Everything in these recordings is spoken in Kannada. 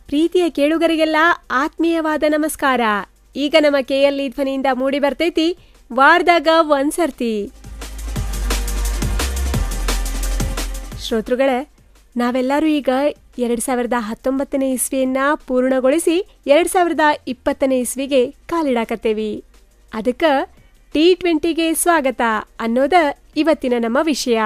ಪ್ರೀತಿಯ ಕೇಳುಗರಿಗೆಲ್ಲ ಆತ್ಮೀಯವಾದ ನಮಸ್ಕಾರ ಈಗ ನಮ್ಮ ಕೆಎಲ್ ಧ್ವನಿಯಿಂದ ಮೂಡಿ ಬರ್ತೈತಿ ವಾರದಾಗ ಒಂದ್ಸರ್ತಿ ಶ್ರೋತೃಗಳೇ ನಾವೆಲ್ಲರೂ ಈಗ ಎರಡ್ ಸಾವಿರದ ಹತ್ತೊಂಬತ್ತನೇ ಇಸ್ವಿಯನ್ನ ಪೂರ್ಣಗೊಳಿಸಿ ಎರಡ್ ಸಾವಿರದ ಇಪ್ಪತ್ತನೇ ಇಸ್ವಿಗೆ ಕಾಲಿಡಾಕತ್ತೇವಿ ಅದಕ್ಕ ಟಿ ಟ್ವೆಂಟಿಗೆ ಸ್ವಾಗತ ಅನ್ನೋದ ಇವತ್ತಿನ ನಮ್ಮ ವಿಷಯ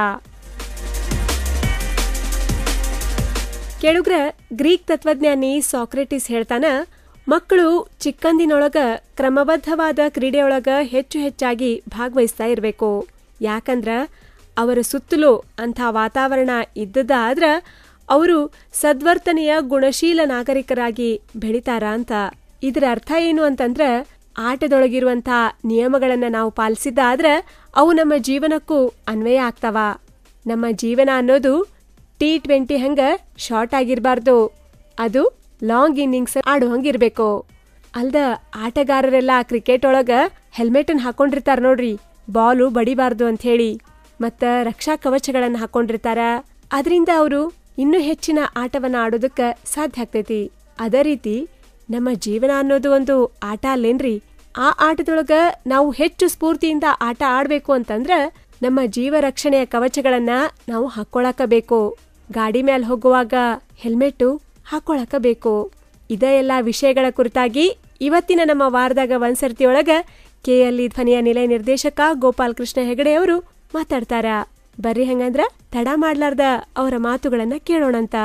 ಕೇಳುಗ್ರ ಗ್ರೀಕ್ ತತ್ವಜ್ಞಾನಿ ಸಾಕ್ರೆಟಿಸ್ ಹೇಳ್ತಾನ ಮಕ್ಕಳು ಚಿಕ್ಕಂದಿನೊಳಗ ಕ್ರಮಬದ್ಧವಾದ ಕ್ರೀಡೆಯೊಳಗ ಹೆಚ್ಚು ಹೆಚ್ಚಾಗಿ ಭಾಗವಹಿಸ್ತಾ ಇರಬೇಕು ಯಾಕಂದ್ರ ಅವರ ಸುತ್ತಲೂ ಅಂಥ ವಾತಾವರಣ ಇದ್ದದಾದ್ರ ಅವರು ಸದ್ವರ್ತನೆಯ ಗುಣಶೀಲ ನಾಗರಿಕರಾಗಿ ಬೆಳಿತಾರ ಅಂತ ಇದರ ಅರ್ಥ ಏನು ಅಂತಂದ್ರ ಆಟದೊಳಗಿರುವಂಥ ನಿಯಮಗಳನ್ನ ನಾವು ಪಾಲಿಸಿದ್ದಾದ್ರ ಅವು ನಮ್ಮ ಜೀವನಕ್ಕೂ ಅನ್ವಯ ಆಗ್ತಾವ ನಮ್ಮ ಜೀವನ ಅನ್ನೋದು ಟಿ ಟ್ವೆಂಟಿ ಹಂಗ ಶಾರ್ಟ್ ಆಗಿರ್ಬಾರ್ದು ಅದು ಲಾಂಗ್ ಇನ್ನಿಂಗ್ಸ್ ಆಡೋ ಹಂಗಿರ್ಬೇಕು ಅಲ್ದ ಆಟಗಾರರೆಲ್ಲ ಕ್ರಿಕೆಟ್ ಒಳಗ ಹೆಲ್ಮೆಟ್ ಅನ್ನ ಹಾಕೊಂಡಿರ್ತಾರ ನೋಡ್ರಿ ಬಾಲು ಬಡಿಬಾರ್ದು ಅಂತ ಹೇಳಿ ಮತ್ತ ರಕ್ಷಾ ಕವಚಗಳನ್ನ ಹಾಕೊಂಡಿರ್ತಾರ ಅದರಿಂದ ಅವರು ಇನ್ನೂ ಹೆಚ್ಚಿನ ಆಟವನ್ನ ಆಡೋದಕ್ಕ ಸಾಧ್ಯ ಆಗ್ತೈತಿ ಅದೇ ರೀತಿ ನಮ್ಮ ಜೀವನ ಅನ್ನೋದು ಒಂದು ಆಟ ಅಲ್ಲೇನ್ರಿ ಆ ಆಟದೊಳಗ ನಾವು ಹೆಚ್ಚು ಸ್ಫೂರ್ತಿಯಿಂದ ಆಟ ಆಡ್ಬೇಕು ಅಂತಂದ್ರ ನಮ್ಮ ಜೀವ ರಕ್ಷಣೆಯ ಕವಚಗಳನ್ನ ನಾವು ಹಾಕೊಳಕ ಬೇಕು ಗಾಡಿ ಮೇಲೆ ಹೋಗುವಾಗ ಹೆಲ್ಮೆಟ್ಟು ಹಾಕೊಳಕ ಬೇಕು ಇದ ಎಲ್ಲ ವಿಷಯಗಳ ಕುರಿತಾಗಿ ಇವತ್ತಿನ ನಮ್ಮ ವಾರದಾಗ ಒಂದ್ಸರ್ತಿಯೊಳಗ ಕೆಎಲ್ಇ ಧ್ವನಿಯ ನಿಲಯ ನಿರ್ದೇಶಕ ಗೋಪಾಲ್ ಕೃಷ್ಣ ಹೆಗಡೆ ಅವರು ಮಾತಾಡ್ತಾರ ಬರ್ರಿ ಹಂಗಂದ್ರ ತಡ ಮಾಡ್ಲಾರ್ದ ಅವರ ಮಾತುಗಳನ್ನ ಕೇಳೋಣಂತ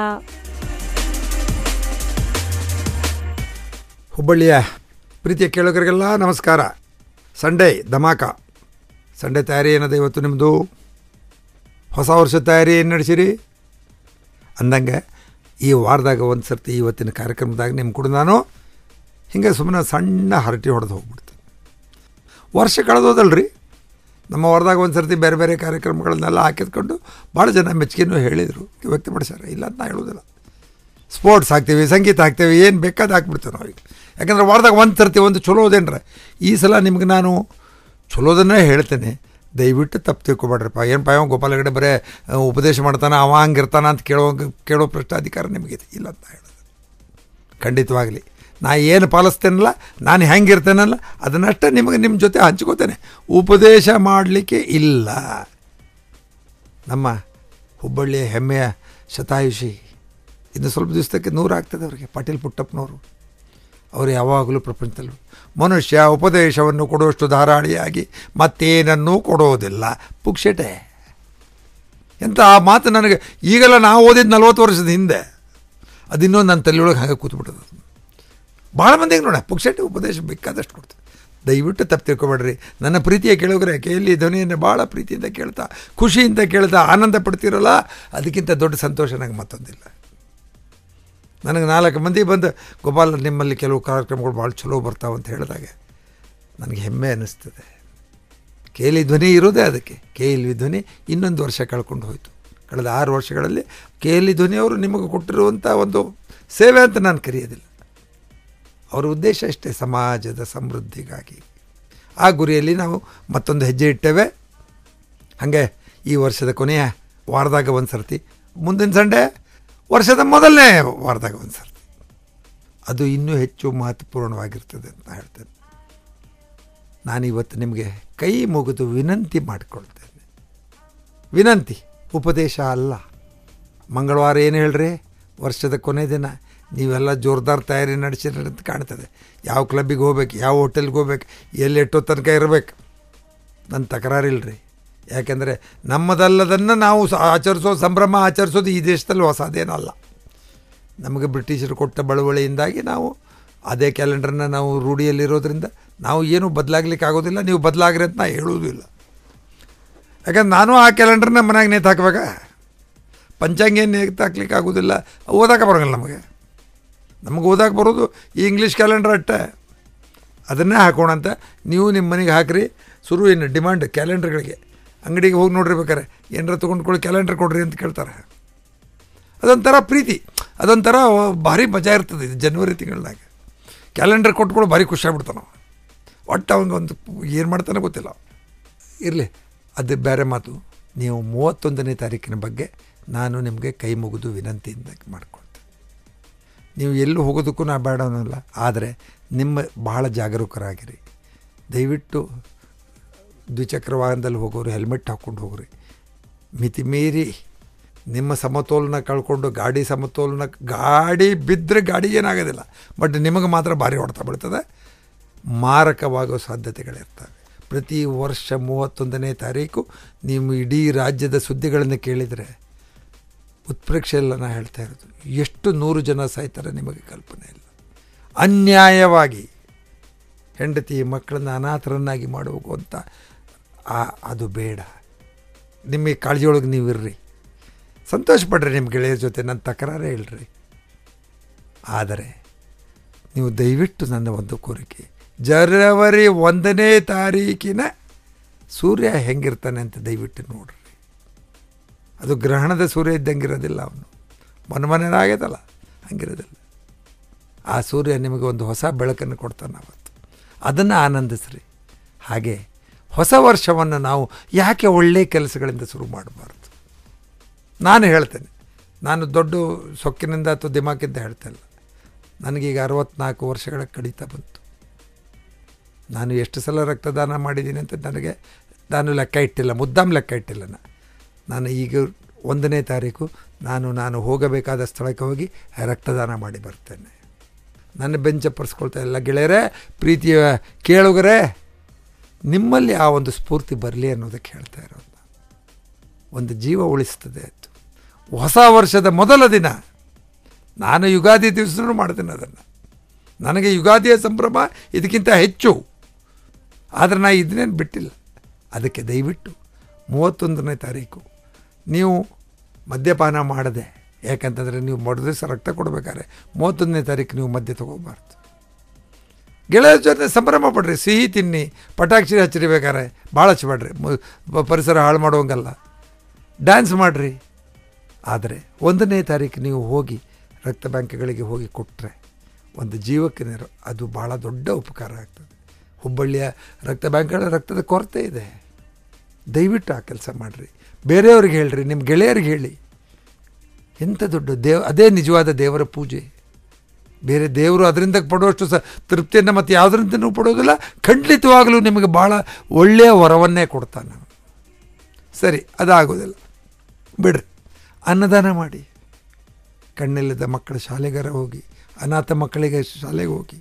ಹುಬ್ಬಳ್ಳಿಯ ಪ್ರೀತಿಯ ಕೇಳುಗರಿಗೆಲ್ಲ ನಮಸ್ಕಾರ ಸಂಡೇ ಧಮಾಕ ಸಂಡೇ ತಯಾರಿ ಏನದ ಇವತ್ತು ನಿಮ್ಮದು ಹೊಸ ವರ್ಷದ ತಯಾರಿ ಏನು ನಡೆಸಿರಿ ಅಂದಂಗೆ ಈ ವಾರದಾಗ ಒಂದು ಸರ್ತಿ ಇವತ್ತಿನ ಕಾರ್ಯಕ್ರಮದಾಗ ನಿಮ್ಮ ಕೂಡ ನಾನು ಹಿಂಗೆ ಸುಮ್ಮನೆ ಸಣ್ಣ ಹರಟಿ ಹೊಡೆದು ಹೋಗ್ಬಿಡ್ತೇನೆ ವರ್ಷ ಕಳೆದೋದಲ್ರಿ ನಮ್ಮ ವಾರದಾಗ ಒಂದು ಸರ್ತಿ ಬೇರೆ ಬೇರೆ ಕಾರ್ಯಕ್ರಮಗಳನ್ನೆಲ್ಲ ಹಾಕಿದ್ಕೊಂಡು ಭಾಳ ಜನ ಮೆಚ್ಚುಗೆನೂ ಹೇಳಿದರು ವ್ಯಕ್ತಪಡಿಸ್ಯಾರ ಇಲ್ಲ ಅಂತ ನಾ ಹೇಳೋದಿಲ್ಲ ಸ್ಪೋರ್ಟ್ಸ್ ಹಾಕ್ತೀವಿ ಸಂಗೀತ ಹಾಕ್ತೀವಿ ಏನು ಬೇಕಾದ ಹಾಕ್ಬಿಡ್ತೇವೆ ನಾವು ಈಗ ಯಾಕಂದ್ರೆ ವಾರದಾಗ ಒಂದು ಸರ್ತಿ ಒಂದು ಚಲೋದೇನ್ರ ಈ ಸಲ ನಿಮ್ಗೆ ನಾನು ಚಲೋದನ್ನೇ ಹೇಳ್ತೇನೆ ದಯವಿಟ್ಟು ತಪ್ಪು ತಿಳ್ಕೊಬೇಡ್ರಪ್ಪ ಏನಪ್ಪ ಅವ ಗೋಪಾಲ ಹೆಗಡೆ ಬರೇ ಅಹ್, ಉಪದೇಶ ಮಾಡ್ತಾನೆ ಅವ ಹಂಗಿರ್ತಾನ ಅಂತ ಕೇಳೋ ಕೇಳೋ ಪ್ರಶ್ನೆ ಅಧಿಕಾರ ನಿಮಗಿದೆ ಇಲ್ಲ ಅಂತ ಹೇಳೋದು ಖಂಡಿತವಾಗಲಿ ನಾ ಏನು ಪಾಲಿಸ್ತೇನಲ್ಲ ನಾನು ಹೆಂಗಿರ್ತೇನಲ್ಲ ಅದನ್ನಷ್ಟೇ ನಿಮಗೆ ನಿಮ್ಮ ಜೊತೆ ಹಂಚ್ಕೋತೇನೆ ಉಪದೇಶ ಮಾಡಲಿಕ್ಕೆ ಇಲ್ಲ ನಮ್ಮ ಹುಬ್ಬಳ್ಳಿಯ ಹೆಮ್ಮೆಯ ಶತಾಯುಷಿ ಇನ್ನು ಸ್ವಲ್ಪ ದಿವಸಕ್ಕೆ ನೂರು ಆಗ್ತದೆ ಅವರಿಗೆ ಪಾಟೀಲ್ ಪುಟ್ಟಪ್ಪನವರು ಅವರು ಯಾವಾಗಲೂ ಪ್ರಪಂಚದಲ್ಲಿ ಮನುಷ್ಯ ಉಪದೇಶವನ್ನು ಕೊಡುವಷ್ಟು ಧಾರಾಳಿಯಾಗಿ ಮತ್ತೇನನ್ನೂ ಕೊಡೋದಿಲ್ಲ ಪುಕ್ಷಟೆ ಎಂಥ ಆ ಮಾತು ನನಗೆ ಈಗೆಲ್ಲ ನಾವು ಓದಿದ್ದು ನಲ್ವತ್ತು ವರ್ಷದ ಹಿಂದೆ ಅದು ಇನ್ನೊಂದು ನನ್ನ ತಲೆಯೊಳಗೆ ಹಾಗೆ ಕೂತ್ಬಿಟ್ಟದು ಭಾಳ ಮಂದಿಗೆ ನೋಡ ಪುಕ್ಷಟೆ ಉಪದೇಶ ಬೇಕಾದಷ್ಟು ಕೊಡ್ತಾರೆ ದಯವಿಟ್ಟು ತಪ್ಪು ತಿಳ್ಕೊಬೇಡ್ರಿ ನನ್ನ ಪ್ರೀತಿಯ ಕೇಳೋಗ್ರೆ ಕೇಳಿ ಧ್ವನಿಯನ್ನು ಭಾಳ ಪ್ರೀತಿಯಿಂದ ಕೇಳ್ತಾ ಖುಷಿಯಿಂದ ಕೇಳ್ತಾ ಆನಂದ ಪಡ್ತಿರಲ್ಲ ಅದಕ್ಕಿಂತ ದೊಡ್ಡ ಸಂತೋಷ ನನಗೆ ಮತ್ತೊಂದಿಲ್ಲ ನನಗೆ ನಾಲ್ಕು ಮಂದಿ ಬಂದು ಗೋಪಾಲ್ ನಿಮ್ಮಲ್ಲಿ ಕೆಲವು ಕಾರ್ಯಕ್ರಮಗಳು ಭಾಳ ಚಲೋ ಬರ್ತಾವೆ ಅಂತ ಹೇಳಿದಾಗ ನನಗೆ ಹೆಮ್ಮೆ ಅನ್ನಿಸ್ತದೆ ಕೇಲಿ ಧ್ವನಿ ಇರೋದೇ ಅದಕ್ಕೆ ಕೇಲಿ ಧ್ವನಿ ಇನ್ನೊಂದು ವರ್ಷ ಕಳ್ಕೊಂಡು ಹೋಯಿತು ಕಳೆದ ಆರು ವರ್ಷಗಳಲ್ಲಿ ಕೇಲಿ ಧ್ವನಿಯವರು ನಿಮಗೆ ಕೊಟ್ಟಿರುವಂಥ ಒಂದು ಸೇವೆ ಅಂತ ನಾನು ಕರೆಯೋದಿಲ್ಲ ಅವರ ಉದ್ದೇಶ ಅಷ್ಟೇ ಸಮಾಜದ ಸಮೃದ್ಧಿಗಾಗಿ ಆ ಗುರಿಯಲ್ಲಿ ನಾವು ಮತ್ತೊಂದು ಹೆಜ್ಜೆ ಇಟ್ಟೇವೆ ಹಾಗೆ ಈ ವರ್ಷದ ಕೊನೆಯ ವಾರದಾಗ ಒಂದು ಸರ್ತಿ ಮುಂದಿನ ಸಂಡೇ ವರ್ಷದ ಮೊದಲನೇ ವಾರದಾಗ ಒಂದು ಸರ್ತಿ ಅದು ಇನ್ನೂ ಹೆಚ್ಚು ಮಹತ್ವಪೂರ್ಣವಾಗಿರ್ತದೆ ಅಂತ ಹೇಳ್ತೇನೆ ನಾನು ಇವತ್ತು ನಿಮಗೆ ಕೈ ಮುಗಿದು ವಿನಂತಿ ಮಾಡಿಕೊಳ್ತೇನೆ ವಿನಂತಿ ಉಪದೇಶ ಅಲ್ಲ ಮಂಗಳವಾರ ಏನು ಹೇಳ್ರಿ ವರ್ಷದ ಕೊನೆ ದಿನ ನೀವೆಲ್ಲ ಜೋರ್ದಾರ್ ತಯಾರಿ ನಡೆಸಿರಿ ಅಂತ ಕಾಣ್ತದೆ ಯಾವ ಕ್ಲಬ್ಬಿಗೆ ಹೋಗ್ಬೇಕು ಯಾವ ಹೋಟೆಲ್ಗೆ ಹೋಗ್ಬೇಕು ಎಲ್ಲಿ ಎಷ್ಟೋ ತನಕ ಇರಬೇಕು ನನ್ನ ತಕರಾರಿಲ್ರಿ ಯಾಕೆಂದರೆ ನಮ್ಮದಲ್ಲದನ್ನು ನಾವು ಸ- ಆಚರಿಸೋ ಸಂಭ್ರಮ ಆಚರಿಸೋದು ಈ ದೇಶದಲ್ಲಿ ಹೊಸದೇನಲ್ಲ ನಮಗೆ ಬ್ರಿಟಿಷರು ಕೊಟ್ಟ ಬಳುವಳಿಯಿಂದಾಗಿ ನಾವು ಅದೇ ಕ್ಯಾಲೆಂಡರ್ನ ನಾವು ರೂಢಿಯಲ್ಲಿರೋದ್ರಿಂದ ನಾವು ಏನೂ ಬದಲಾಗ್ಲಿಕ್ಕೆ ಆಗೋದಿಲ್ಲ ನೀವು ಬದಲಾಗ್ರಿ ಅಂತ ನಾ ಹೇಳೋದು ಇಲ್ಲ ಯಾಕಂದ್ರೆ ನಾನು ಆ ಕ್ಯಾಲೆಂಡರ್ನ ಮನ್ಯಾಗ ನೇತು ಹಾಕ್ಬೇಕಾ ಪಂಚಾಂಗ ಏನು ನೇತು ಹಾಕ್ಲಿಕ್ಕೆ ಆಗೋದಿಲ್ಲ ಓದಾಕ ಬರೋಂಗಿಲ್ಲ ನಮಗೆ ನಮಗೆ ಓದಾಕ ಬರೋದು ಈ ಇಂಗ್ಲೀಷ್ ಕ್ಯಾಲೆಂಡರ್ ಅಷ್ಟೇ ಅದನ್ನೇ ಹಾಕೋಣ ಅಂತ ನೀವು ನಿಮ್ಮ ಮನೆಗೆ ಹಾಕ್ರಿ ಶುರು ಏನು ಡಿಮಾಂಡ್ ಕ್ಯಾಲೆಂಡರ್ಗಳಿಗೆ ಅಂಗಡಿಗೆ ಹೋಗಿ ನೋಡ್ರಿ ಬೇಕಾರೆ ಏನಾರ ತೊಗೊಂಡ್ಕೊಳ್ಳಿ ಕ್ಯಾಲೆಂಡರ್ ಕೊಡ್ರಿ ಅಂತ ಕೇಳ್ತಾರೆ ಅದೊಂಥರ ಪ್ರೀತಿ ಅದೊಂಥರ ಭಾರಿ ಮಜಾ ಇರ್ತದೆ ಇದು ಜನವರಿ ತಿಂಗಳದಾಗ ಕ್ಯಾಲೆಂಡರ್ ಕೊಟ್ಕೊಳ್ಳೋ ಭಾರಿ ಖುಷಿ ಆಗ್ಬಿಡ್ತಾನೆ ಒಟ್ಟು ಅವಂಗೆ ಒಂದು ಏನು ಮಾಡ್ತಾನೆ ಗೊತ್ತಿಲ್ಲ ಇರಲಿ ಅದು ಬೇರೆ ಮಾತು ನೀವು ಮೂವತ್ತೊಂದನೇ ತಾರೀಕಿನ ಬಗ್ಗೆ ನಾನು ನಿಮಗೆ ಕೈ ಮುಗಿದು ವಿನಂತಿಯಿಂದ ಮಾಡ್ಕೊಳ್ತೇನೆ ನೀವು ಎಲ್ಲೂ ಹೋಗೋದಕ್ಕೂ ನಾ ಬೇಡ ಅನ್ನೋಲ್ಲ ಆದರೆ ನಿಮ್ಮ ಬಹಳ ಜಾಗರೂಕರಾಗಿರಿ ದಯವಿಟ್ಟು ದ್ವಿಚಕ್ರ ವಾಹನದಲ್ಲಿ ಹೋಗೋರು ಹೆಲ್ಮೆಟ್ ಹಾಕ್ಕೊಂಡು ಹೋಗ್ರಿ ಮಿತಿ ಮೀರಿ ನಿಮ್ಮ ಸಮತೋಲನ ಕಳ್ಕೊಂಡು ಗಾಡಿ ಸಮತೋಲನ ಗಾಡಿ ಬಿದ್ದರೆ ಗಾಡಿ ಏನಾಗೋದಿಲ್ಲ ಬಟ್ ನಿಮಗೆ ಮಾತ್ರ ಭಾರಿ ಹೊಡೆತ ಬೀಳ್ತದೆ ಮಾರಕವಾಗೋ ಸಾಧ್ಯತೆಗಳಿರ್ತವೆ ಪ್ರತಿ ವರ್ಷ ಮೂವತ್ತೊಂದನೇ ತಾರೀಕು ನೀವು ಇಡೀ ರಾಜ್ಯದ ಸುದ್ದಿಗಳನ್ನು ಕೇಳಿದರೆ ಉತ್ಪ್ರೇಕ್ಷೆ ಎಲ್ಲ ನಾ ಹೇಳ್ತಾ ಇರೋದು ಎಷ್ಟು ನೂರು ಜನ ಸಾಯ್ತಾರೆ ನಿಮಗೆ ಕಲ್ಪನೆ ಇಲ್ಲ ಅನ್ಯಾಯವಾಗಿ ಹೆಂಡತಿ ಮಕ್ಕಳನ್ನ ಅನಾಥರನ್ನಾಗಿ ಮಾಡುವ ಅಂತ ಆ- ಅದು ಬೇಡ ನಿಮಗೆ ಕಾಳಜಿಯೊಳಗೆ ನೀವು ಇರ್ರಿ ಸಂತೋಷ ಪಡ್ರಿ ನಿಮ್ಮ ಗೆಳೆಯರ ಜೊತೆ ನನ್ನ ತಕರಾರೇ ಇಲ್ರಿ ಆದರೆ ನೀವು ದಯವಿಟ್ಟು ನನ್ನ ಒಂದು ಕೋರಿಕೆ ಜನವರಿ ಒಂದನೇ ತಾರೀಕಿನ ಸೂರ್ಯ ಹೆಂಗಿರ್ತಾನೆ ಅಂತ ದಯವಿಟ್ಟು ನೋಡ್ರಿ ಅದು ಗ್ರಹಣದ ಸೂರ್ಯ ಇದ್ದಂಗೆ ಇರೋದಿಲ್ಲ ಅವನು ಮನಮನೇನ ಆಗೈತಲ್ಲ ಹಂಗಿರೋದಿಲ್ಲ ಆ ಸೂರ್ಯ ನಿಮಗೆ ಒಂದು ಹೊಸ ಬೆಳಕನ್ನು ಕೊಡ್ತಾನೆ ಅವತ್ತು ಅದನ್ನು ಆನಂದಿಸ್ರಿ ಹಾಗೆ ಹೊಸ ವರ್ಷವನ್ನು ನಾವು ಯಾಕೆ ಒಳ್ಳೆಯ ಕೆಲಸಗಳಿಂದ ಶುರು ಮಾಡಬಾರ್ದು ನಾನು ಹೇಳ್ತೇನೆ ನಾನು ದೊಡ್ಡ ಸೊಕ್ಕಿನಿಂದ ಅಥವಾ ದಿಮಾಕಿಂದ ಹೇಳ್ತಾ ಇಲ್ಲ ನನಗೀಗ ಅರವತ್ನಾಲ್ಕು ವರ್ಷಗಳ ಕಡಿತ ಬಂತು ನಾನು ಎಷ್ಟು ಸಲ ರಕ್ತದಾನ ಮಾಡಿದ್ದೀನಿ ಅಂತ ನನಗೆ ನಾನು ಲೆಕ್ಕ ಇಟ್ಟಿಲ್ಲ ಮುದ್ದಾಮ್ ಲೆಕ್ಕ ಇಟ್ಟಿಲ್ಲ ನಾ ನಾನು ಈಗ ಒಂದನೇ ತಾರೀಕು ನಾನು ನಾನು ಹೋಗಬೇಕಾದ ಸ್ಥಳಕ್ಕೆ ಹೋಗಿ ರಕ್ತದಾನ ಮಾಡಿ ಬರ್ತೇನೆ ನನ್ನ ಬೆಂಚಪ್ಪರಿಸ್ಕೊಳ್ತಾ ಇಲ್ಲ ಗೆಳೆಯರೇ ಪ್ರೀತಿಯ ಕೇಳುಗರೇ ನಿಮ್ಮಲ್ಲಿ ಆ ಒಂದು ಸ್ಫೂರ್ತಿ ಬರಲಿ ಅನ್ನೋದಕ್ಕೆ ಹೇಳ್ತಾ ಇರೋದು ನಾನು. ಒಂದು ಜೀವ ಉಳಿಸ್ತದೆ ಅದು ಹೊಸ ವರ್ಷದ ಮೊದಲ ದಿನ ನಾನು ಯುಗಾದಿ ದಿವಸನೂ ಮಾಡ್ತೇನೆ ಅದನ್ನು ನನಗೆ ಯುಗಾದಿಯ ಸಂಭ್ರಮ ಇದಕ್ಕಿಂತ ಹೆಚ್ಚು ಆದರೆ ನಾ ಇದನ್ನೇನು ಬಿಟ್ಟಿಲ್ಲ ಅದಕ್ಕೆ ದಯವಿಟ್ಟು ಮೂವತ್ತೊಂದನೇ ತಾರೀಕು ನೀವು ಮದ್ಯಪಾನ ಮಾಡದೆ ಯಾಕಂತಂದರೆ ನೀವು ಮರು ದಿವಸ ರಕ್ತ ಕೊಡಬೇಕಾದ್ರೆ ಮೂವತ್ತೊಂದನೇ ತಾರೀಕು ನೀವು ಮದ್ಯ ತೊಗೋಬಾರ್ದು ಗೆಳೆಯರ ಜೊತೆ ಸಂಭ್ರಮ ಪಡ್ರಿ ಸಿಹಿ ತಿನ್ನಿ ಪಟಾಕ್ಷಿ ಹಚ್ಚಿರಿ ಬೇಕಾರೆ ಭಾಳ ಹಚ್ಬೇಡ್ರಿ ಮು- ಪ- ಪರಿಸರ ಹಾಳು ಮಾಡುವಂಗಲ್ಲ ಡ್ಯಾನ್ಸ್ ಮಾಡಿರಿ ಆದರೆ ಒಂದನೇ ತಾರೀಕು ನೀವು ಹೋಗಿ ರಕ್ತ ಬ್ಯಾಂಕ್ಗಳಿಗೆ ಹೋಗಿ ಕೊಟ್ಟರೆ ಒಂದು ಜೀವಕ್ಕೆ ನೆರ ಅದು ಭಾಳ ದೊಡ್ಡ ಉಪಕಾರ ಆಗ್ತದೆ ಹುಬ್ಬಳ್ಳಿಯ ರಕ್ತ ಬ್ಯಾಂಕ್ಗಳ ರಕ್ತದ ಕೊರತೆ ಇದೆ ದಯವಿಟ್ಟು ಆ ಕೆಲಸ ಮಾಡಿರಿ ಬೇರೆಯವ್ರಿಗೆ ಹೇಳ್ರಿ ನಿಮ್ಮ ಗೆಳೆಯರಿಗೆ ಹೇಳಿ ಎಂಥ ದೊಡ್ಡ ದೇವ ಅದೇ ನಿಜವಾದ ದೇವರ ಪೂಜೆ ಬೇರೆ ದೇವರು ಅದರಿಂದ ಪಡುವಷ್ಟು ಸ ತೃಪ್ತಿಯನ್ನು ಮತ್ತು ಯಾವುದರಿಂದನೂ ಪಡೋದಿಲ್ಲ ಖಂಡಿತವಾಗಲೂ ನಿಮಗೆ ಭಾಳ ಒಳ್ಳೆಯ ವರವನ್ನೇ ಕೊಡ್ತಾನೆ ಅವನು. ಸರಿ ಅದಾಗೋದಿಲ್ಲ ಬಿಡ್ರಿ ಅನ್ನದಾನ ಮಾಡಿ ಕಣ್ಣಿಲ್ಲದ ಮಕ್ಕಳ ಶಾಲೆಗಾರ ಹೋಗಿ ಅನಾಥ ಮಕ್ಕಳಿಗೆ ಶಾಲೆಗೆ ಹೋಗಿ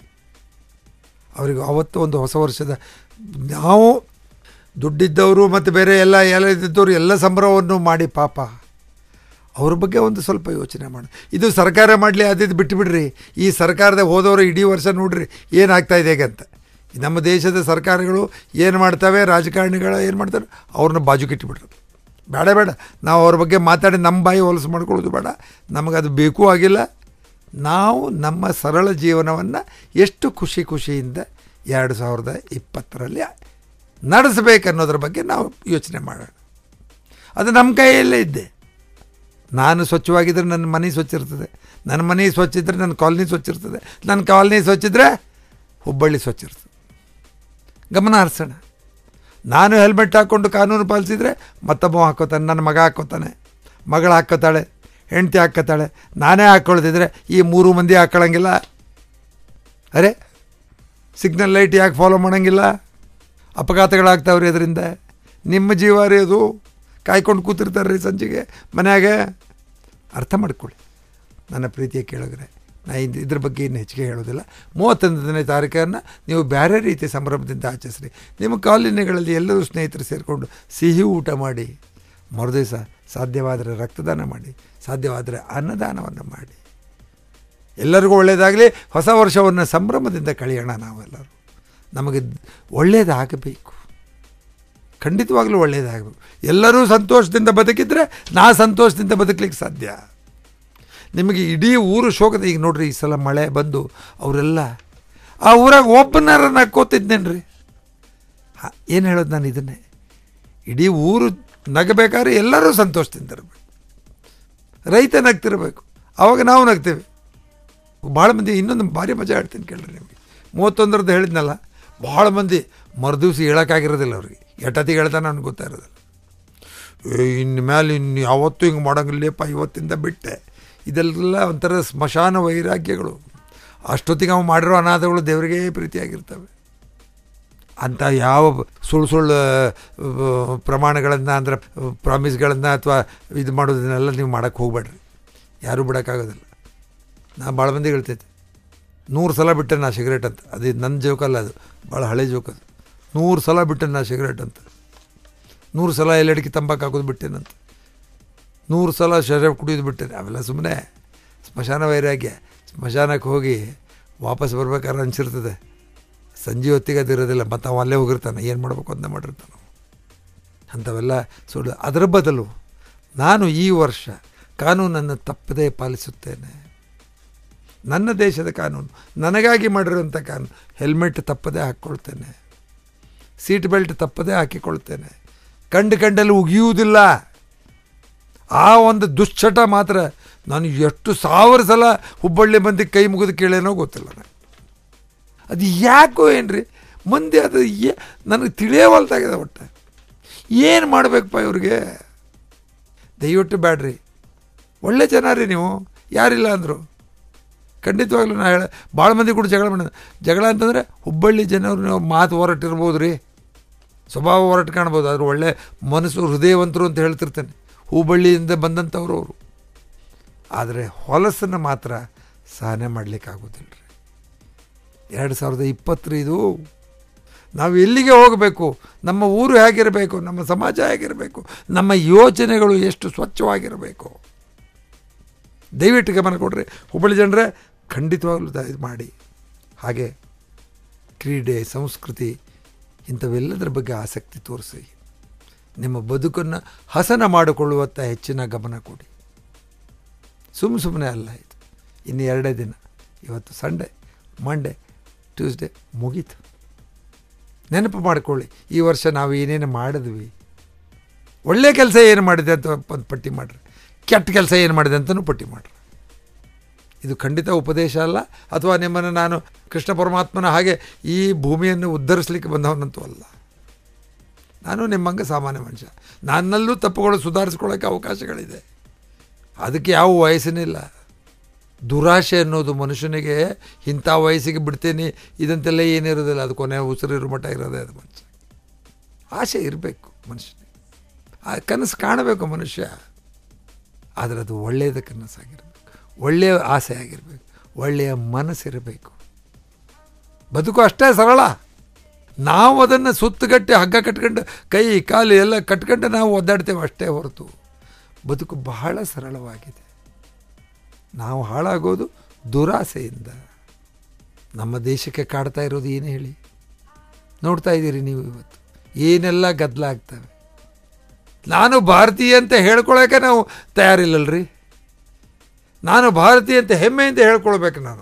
ಅವರಿಗೆ ಅವತ್ತು ಒಂದು ಹೊಸ ವರ್ಷದ ನಾವು ದುಡ್ಡಿದ್ದವರು ಮತ್ತು ಬೇರೆ ಎಲ್ಲ ಎಲ್ಲ ಇದ್ದವರು ಎಲ್ಲ ಸಂಭ್ರಮವನ್ನು ಮಾಡಿ ಪಾಪ ಅವ್ರ ಬಗ್ಗೆ ಒಂದು ಸ್ವಲ್ಪ ಯೋಚನೆ ಮಾಡಿ ಇದು ಸರ್ಕಾರ ಮಾಡಲಿ ಅದಿದ್ದು ಬಿಟ್ಟುಬಿಡ್ರಿ ಈ ಸರ್ಕಾರದ ಹೋದವರು ಇಡೀ ವರ್ಷ ನೋಡ್ರಿ ಏನಾಗ್ತಾ ಇದೆ ಈಗ ಅಂತ ಈ ನಮ್ಮ ದೇಶದ ಸರ್ಕಾರಗಳು ಏನು ಮಾಡ್ತವೆ ರಾಜಕಾರಣಿಗಳು ಏನು ಮಾಡ್ತಾರೆ ಅವ್ರನ್ನ ಬಾಜುಕಿಟ್ಬಿಡ್ರಿ ಬೇಡ ಬೇಡ ನಾವು ಅವ್ರ ಬಗ್ಗೆ ಮಾತಾಡಿ ನಮ್ಮ ಬಾಯಿ ಹೊಲಸು ಮಾಡ್ಕೊಳ್ಳೋದು ಬೇಡ ನಮಗದು ಬೇಕು ಆಗಿಲ್ಲ ನಾವು ನಮ್ಮ ಸರಳ ಜೀವನವನ್ನು ಎಷ್ಟು ಖುಷಿ ಖುಷಿಯಿಂದ ಎರಡು ಸಾವಿರದ ಇಪ್ಪತ್ತರಲ್ಲಿ ನಡೆಸಬೇಕನ್ನೋದ್ರ ಬಗ್ಗೆ ನಾವು ಯೋಚನೆ ಮಾಡೋಣ ಅದು ನಮ್ಮ ಕೈಯಲ್ಲೇ ಇದ್ದೆ ನಾನು ಸ್ವಚ್ಛವಾಗಿದ್ದರೆ ನನ್ನ ಮನೆ ಸ್ವಚ್ಛ ಇರ್ತದೆ ನನ್ನ ಮನೆ ಸ್ವಚ್ಛ ಇದ್ದರೆ ನನ್ನ ಕಾಲನಿ ಸ್ವಚ್ಛ ಇರ್ತದೆ ನನ್ನ ಕಾಲನಿ ಸ್ವಚ್ಛ ಇದ್ದರೆ ಹುಬ್ಬಳ್ಳಿ ಸ್ವಚ್ಛ ಇರ್ತದೆ ಗಮನ ಹರಿಸೋಣ ನಾನು ಹೆಲ್ಮೆಟ್ ಹಾಕ್ಕೊಂಡು ಕಾನೂನು ಪಾಲಿಸಿದರೆ ಮತ್ತೊಬ್ಬ ಹಾಕೋತಾನೆ ನನ್ನ ಮಗ ಹಾಕೋತಾನೆ ಮಗಳು ಹಾಕ್ಕೋತಾಳೆ ಹೆಂಡತಿ ಹಾಕ್ಕೋತಾಳೆ ನಾನೇ ಹಾಕ್ಕೊಳ್ತಿದ್ರೆ ಈ ಮೂರು ಮಂದಿ ಹಾಕ್ಕೊಳ್ಳಂಗಿಲ್ಲ ಅರೆ ಸಿಗ್ನಲ್ ಲೈಟ್ ಯಾಕೆ ಫಾಲೋ ಮಾಡೋಂಗಿಲ್ಲ ಅಪಘಾತಗಳಾಗ್ತಾವ್ರಿ ಅದರಿಂದ ನಿಮ್ಮ ಜೀವ ರೀ ಅದು ಕಾಯ್ಕೊಂಡು ಕೂತಿರ್ತಾರೆ ರೀ ಸಂಜೆಗೆ ಮನ್ಯಾಗ ಅರ್ಥ ಮಾಡ್ಕೊಳ್ಳಿ ನನ್ನ ಪ್ರೀತಿಯ ಕೇಳಿದ್ರೆ ನಾ ಇದು ಇದ್ರ ಬಗ್ಗೆ ಇನ್ನು ಹೆಚ್ಚಿಗೆ ಹೇಳೋದಿಲ್ಲ ಮೂವತ್ತೊಂದನೇ ತಾರೀಕನ್ನು ನೀವು ಬೇರೆ ರೀತಿ ಸಂಭ್ರಮದಿಂದ ಆಚರಿಸ್ರಿ ನಿಮ್ಮ ಕಾಲೋನಿಗಳಲ್ಲಿ ಎಲ್ಲರೂ ಸ್ನೇಹಿತರು ಸೇರಿಕೊಂಡು ಸಿಹಿ ಊಟ ಮಾಡಿ ಮರುದಿವಸ ಸಾಧ್ಯವಾದರೆ ರಕ್ತದಾನ ಮಾಡಿ ಸಾಧ್ಯವಾದರೆ ಅನ್ನದಾನವನ್ನು ಮಾಡಿ ಎಲ್ಲರಿಗೂ ಒಳ್ಳೆಯದಾಗಲಿ ಹೊಸ ವರ್ಷವನ್ನು ಸಂಭ್ರಮದಿಂದ ಕಳೆಯೋಣ ನಾವೆಲ್ಲರೂ ನಮಗೆ ಒಳ್ಳೆಯದಾಗಬೇಕು ಖಂಡಿತವಾಗ್ಲೂ ಒಳ್ಳೆಯದಾಗಬೇಕು ಎಲ್ಲರೂ ಸಂತೋಷದಿಂದ ಬದುಕಿದ್ರೆ ನಾ ಸಂತೋಷದಿಂದ ಬದುಕಲಿಕ್ಕೆ ಸಾಧ್ಯ ನಿಮಗೆ ಇಡೀ ಊರು ಶೋಕದ ಈಗ ನೋಡ್ರಿ ಈ ಸಲ ಮಳೆ ಬಂದು ಅವರೆಲ್ಲ ಆ ಊರಾಗ ಒಬ್ಬನಾರ ಕೂತಿದ್ದೇನೆ ಏನು ಹೇಳೋದು ನಾನು ಇದನ್ನೇ ಇಡೀ ಊರು ನಗಬೇಕಾದ್ರೆ ಎಲ್ಲರೂ ಸಂತೋಷದಿಂದ ಇರಬೇಕು ರೈತ ನಗ್ತಿರ್ಬೇಕು ಆವಾಗ ನಾವು ನಗ್ತೇವೆ ಭಾಳ ಮಂದಿ ಇನ್ನೊಂದು ಭಾರಿ ಮಜಾ ಹೇಳ್ತೀನಿ ಕೇಳ್ರಿ ನಿಮಗೆ ಮೂವತ್ತೊಂದರದ್ದು ಹೇಳಿದ್ನಲ್ಲ ಭಾಳ ಮಂದಿ ಮರುದಿವ್ಸ ಹೇಳೋಕ್ಕಾಗಿರೋದಿಲ್ಲ ಅವ್ರಿಗೆ ಎಟ್ಟತ್ತಿಗೆ ಹೇಳ್ತಾನೆ ಅವ್ನಿಗೆ ಗೊತ್ತಾಗಿರೋದಿಲ್ಲ ಏ ಇನ್ನು ಮೇಲೆ ಇನ್ನು ಯಾವತ್ತೂ ಹಿಂಗೆ ಮಾಡೋಂಗಿಲ್ಲಪ್ಪ ಇವತ್ತಿಂದ ಬಿಟ್ಟೆ ಇದೆಲ್ಲ ಒಂಥರ ಸ್ಮಶಾನ ವೈರಾಗ್ಯಗಳು ಅಷ್ಟೊತ್ತಿಗೆ ಅವು ಮಾಡಿರೋ ಅನಾಥಗಳು ದೇವರಿಗೆ ಪ್ರೀತಿಯಾಗಿರ್ತವೆ ಅಂಥ ಯಾವ ಸುಳ್ಳು ಸುಳ್ಳು ಆ, ಪ್ರಮಾಣಗಳನ್ನು ಅಂದ್ರೆ ಪ್ರಾಮಿಸ್ಗಳನ್ನು ಅಥವಾ ಇದು ಮಾಡೋದನ್ನೆಲ್ಲ ನೀವು ಮಾಡೋಕ್ಕೆ ಹೋಗ್ಬೇಡ್ರಿ ಯಾರೂ ಬಿಡೋಕ್ಕಾಗೋದಿಲ್ಲ ನಾ ಭಾಳ ಮಂದಿಗೆ ಹೇಳ್ತೈತೆ ನೂರು ಸಲ ಬಿಟ್ಟೆ ನಾ ಸಿಗರೇಟ್ ಅಂತ ಅದು ನನ್ನ ಜೋಕಲ್ಲ ಅದು ಭಾಳ ಹಳೆ ಜೋಕ್ ಅದು ನೂರು ಸಲ ಬಿಟ್ಟೆ ನಾ ಸಿಗರೇಟ್ ಅಂತ ನೂರು ಸಲ ಎಲ್ಲಡಿಕೆ ತಂಬಾಕು ಹಾಕೋದು ಬಿಟ್ಟೇನಂತ ನೂರು ಸಲ ಶರಾಬ್ ಕುಡಿಯೋದು ಬಿಟ್ಟೇನೆ ಅವೆಲ್ಲ ಸುಮ್ಮನೆ ಸ್ಮಶಾನ ವೈರಾಗ್ಯ ಸ್ಮಶಾನಕ್ಕೆ ಹೋಗಿ ವಾಪಸ್ ಬರ್ಬೇಕಾದ್ರೆ ಅನ್ಸಿರ್ತದೆ ಸಂಜೆ ಹೊತ್ತಿಗೆ ಅದು ಇರೋದಿಲ್ಲ ಮತ್ತು ಅವ ಅಲ್ಲೇ ಹೋಗಿರ್ತಾನೆ ಏನು ಮಾಡಬೇಕು ಅಂತ ಮಾಡಿರ್ತಾನೆ ಅವ. ಅಂಥವೆಲ್ಲ ಸುಳ್ಳು ಅದರ ಬದಲು ನಾನು ಈ ವರ್ಷ ಕಾನೂನನ್ನು ತಪ್ಪದೇ ಪಾಲಿಸುತ್ತೇನೆ ನನ್ನ ದೇಶದ ಕಾನೂನು ನನಗಾಗಿ ಮಾಡಿರುವಂಥ ಕಾನೂನು ಹೆಲ್ಮೆಟ್ ತಪ್ಪದೇ ಹಾಕ್ಕೊಳ್ತೇನೆ ಸೀಟ್ ಬೆಲ್ಟ್ ತಪ್ಪದೇ ಹಾಕಿಕೊಳ್ತೇನೆ ಕಂಡು ಕಂಡಲ್ಲಿ ಉಗಿಯುವುದಿಲ್ಲ ಆ ಒಂದು ದುಶ್ಚಟ ಮಾತ್ರ ನಾನು ಎಷ್ಟು ಸಾವಿರ ಸಲ ಹುಬ್ಬಳ್ಳಿ ಮಂದಿ ಕೈ ಮುಗಿದು ಕೇಳೇನೋ ಗೊತ್ತಿಲ್ಲ ನನಗೆ ಅದು ಯಾಕೋ ಏನ್ರಿ ಮಂದಿ ಅದು ಏ ನನಗೆ ತಿಳಿಯೋವಲ್ತಾಗಿದೆ ಒಟ್ಟು ಏನು ಮಾಡಬೇಕಪ್ಪ ಇವ್ರಿಗೆ ದಯವಿಟ್ಟು ಬ್ಯಾಡ್ರಿ ಒಳ್ಳೆ ಜನ ರೀ ನೀವು ಯಾರಿಲ್ಲ ಅಂದರು ಖಂಡಿತವಾಗ್ಲೂ ನಾ ಹೇಳ ಭಾಳ ಮಂದಿ ಕೂಡ ಜಗಳ ಮಾಡಿದ ಜಗಳ ಅಂತಂದರೆ ಹುಬ್ಬಳ್ಳಿ ಜನರು ನೀವು ಮಾತು ಹೊರಟಿರ್ಬೋದು ರೀ ಸ್ವಭಾವ ಹೊರಟು ಕಾಣ್ಬೋದು ಆದ್ರೆ ಒಳ್ಳೆ ಮನಸ್ಸು ಹೃದಯವಂತರು ಅಂತ ಹೇಳ್ತಿರ್ತೇನೆ ಹುಬ್ಬಳ್ಳಿಯಿಂದ ಬಂದಂಥವ್ರು ಅವರು ಆದರೆ ಹೊಲಸನ್ನು ಮಾತ್ರ ಸಹನೆ ಮಾಡಲಿಕ್ಕಾಗೋದಿಲ್ಲ ರೀ ಎರಡು ಸಾವಿರದ ಇಪ್ಪತ್ತರ ಇದು ನಾವು ಎಲ್ಲಿಗೆ ಹೋಗಬೇಕು ನಮ್ಮ ಊರು ಹೇಗಿರಬೇಕು ನಮ್ಮ ಸಮಾಜ ಹೇಗಿರಬೇಕು ನಮ್ಮ ಯೋಚನೆಗಳು ಎಷ್ಟು ಸ್ವಚ್ಛವಾಗಿರಬೇಕು ದಯವಿಟ್ಟು ಗಮನ ಕೊಡ್ರಿ ಹುಬ್ಬಳ್ಳಿ ಜನರೇ ಖಂಡಿತವಾಗ್ಲೂ ದ- ಇದು ಮಾಡಿ ಹಾಗೆ ಕ್ರೀಡೆ ಸಂಸ್ಕೃತಿ ಇಂಥವೆಲ್ಲದರ ಬಗ್ಗೆ ಆಸಕ್ತಿ ತೋರಿಸಿ ನಿಮ್ಮ ಬದುಕನ್ನು ಹಸನ ಮಾಡಿಕೊಳ್ಳುವತ್ತ ಹೆಚ್ಚಿನ ಗಮನ ಕೊಡಿ ಸುಮ್ಮ ಸುಮ್ಮನೆ ಅಲ್ಲ ಇದು ಇನ್ನು ಎರಡೇ ದಿನ ಇವತ್ತು ಸಂಡೇ ಮಂಡೇ ಟ್ಯೂಸ್ಡೇ ಮುಗೀತು ನೆನಪು ಮಾಡಿಕೊಳ್ಳಿ ಈ ವರ್ಷ ನಾವು ಏನೇನು ಮಾಡಿದ್ವಿ ಒಳ್ಳೆಯ ಕೆಲಸ ಏನು ಮಾಡಿದೆ ಅಂತ ಒಂದು ಪಟ್ಟಿ ಮಾಡಿರಿ ಕೆಟ್ಟ ಕೆಲಸ ಏನು ಮಾಡಿದೆ ಅಂತಲೂ ಪಟ್ಟಿ ಮಾಡಿರಿ ಇದು ಖಂಡಿತ ಉಪದೇಶ ಅಲ್ಲ ಅಥವಾ ನಿಮ್ಮನ್ನು ನಾನು ಕೃಷ್ಣ ಪರಮಾತ್ಮನ ಹಾಗೆ ಈ ಭೂಮಿಯನ್ನು ಉದ್ಧರಿಸಲಿಕ್ಕೆ ಬಂದವನಂತೂ ಅಲ್ಲ ನಾನು ನಿಮ್ಮಂಗೆ ಸಾಮಾನ್ಯ ಮನುಷ್ಯ ನನ್ನಲ್ಲೂ ತಪ್ಪುಗಳು ಸುಧಾರಿಸ್ಕೊಳ್ಳೋಕ್ಕೆ ಅವಕಾಶಗಳಿದೆ ಅದಕ್ಕೆ ಯಾವ ವಯಸ್ಸಿನಿಲ್ಲ ದುರಾಶೆ ಅನ್ನೋದು ಮನುಷ್ಯನಿಗೆ ಇಂಥ ವಯಸ್ಸಿಗೆ ಬಿಡ್ತೇನೆ ಇದಂತೆಲ್ಲ ಏನಿರೋದಿಲ್ಲ ಅದು ಕೊನೆ ಉಸಿರಿರೋ ಮಟ್ಟ ಇರೋದೇ ಅದು ಮನುಷ್ಯ ಆಸೆ ಇರಬೇಕು ಮನುಷ್ಯನಿಗೆ ಆ ಕನಸು ಕಾಣಬೇಕು ಮನುಷ್ಯ ಆದರೆ ಅದು ಒಳ್ಳೆಯದ ಕನಸಾಗಿರಬೇಕು ಒಳ್ಳೆಯ ಆಸೆ ಆಗಿರಬೇಕು ಒಳ್ಳೆಯ ಮನಸ್ಸಿರಬೇಕು ಬದುಕು ಅಷ್ಟೇ ಸರಳ ನಾವು ಅದನ್ನು ಸುತ್ತಗಟ್ಟಿ ಹಗ್ಗ ಕಟ್ಕೊಂಡು ಕೈ ಕಾಲು ಎಲ್ಲ ಕಟ್ಕೊಂಡು ನಾವು ಒದ್ದಾಡ್ತೇವೆ ಅಷ್ಟೇ ಹೊರತು ಬದುಕು ಬಹಳ ಸರಳವಾಗಿದೆ ನಾವು ಹಾಳಾಗೋದು ದುರಾಸೆಯಿಂದ ನಮ್ಮ ದೇಶಕ್ಕೆ ಕಾಡ್ತಾ ಇರೋದು ಏನು ಹೇಳಿ ನೋಡ್ತಾ ಇದ್ದೀರಿ ನೀವು ಇವತ್ತು ಏನೆಲ್ಲ ಗದ್ದಲ ಆಗ್ತವೆ ನಾನು ಭಾರತೀಯ ಅಂತ ಹೇಳ್ಕೊಳಕ್ಕೆ ನಾವು ತಯಾರಿಲ್ಲಲ್ರಿ ನಾನು ಭಾರತೀಯ ಅಂತ ಹೆಮ್ಮೆಯಿಂದ ಹೇಳ್ಕೊಳ್ಬೇಕು ನಾನು